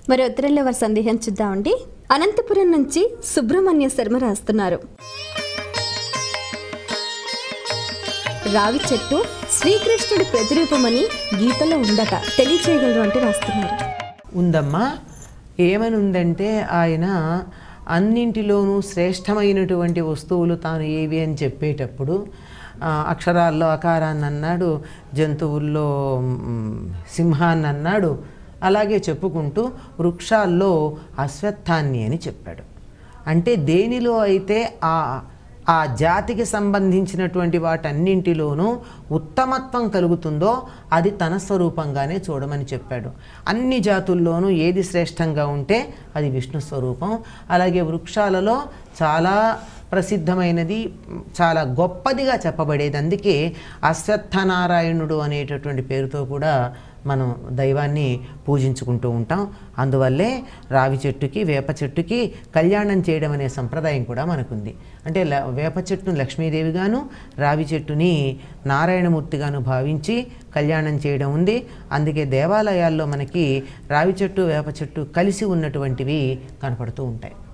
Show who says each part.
Speaker 1: మరి ఉత్తరంలో వారి సందేహం చూద్దామండి అనంతపురం నుంచి సుబ్రహ్మణ్య శర్మ రాస్తున్నారు రావి చెట్టు శ్రీకృష్ణుడి ప్రతిరూపమని గీతలో ఉండట తెలియచేయగలరు అంటూ రాస్తున్నారు
Speaker 2: ఉందమ్మా ఏమని ఉందంటే ఆయన అన్నింటిలోనూ శ్రేష్టమైనటువంటి వస్తువులు తాను ఏవి అని చెప్పేటప్పుడు ఆ, అక్షరాల్లో అకారాన్ని అన్నాడు జంతువుల్లో మ్, సింహాన్ని అన్నాడు అలాగే చెప్పుకుంటూ వృక్షాల్లో అశ్వత్థాన్ని అని చెప్పాడు అంటే దేనిలో అయితే ఆ ఆ జాతికి సంబంధించినటువంటి వాటన్నింటిలోనూ ఉత్తమత్వం కలుగుతుందో అది తన స్వరూపంగానే చూడమని చెప్పాడు అన్ని జాతుల్లోనూ ఏది శ్రేష్టంగా ఉంటే అది విష్ణు స్వరూపం అలాగే వృక్షాలలో చాలా ప్రసిద్ధమైనది చాలా గొప్పదిగా చెప్పబడేది అందుకే అశ్వత్థనారాయణుడు అనేటటువంటి పేరుతో కూడా మనం దైవాన్ని పూజించుకుంటూ ఉంటాం అందువల్లే రావి చెట్టుకి వేప చెట్టుకి కళ్యాణం చేయడం అనే సంప్రదాయం కూడా మనకుంది అంటే ల- వేప చెట్టును లక్ష్మీదేవిగాను రావి చెట్టుని నారాయణమూర్తిగాను భావించి కళ్యాణం చేయడం ఉంది అందుకే దేవాలయాల్లో మనకి రావి చెట్టు వేప చెట్టు కలిసి ఉన్నటువంటివి కనపడుతూ ఉంటాయి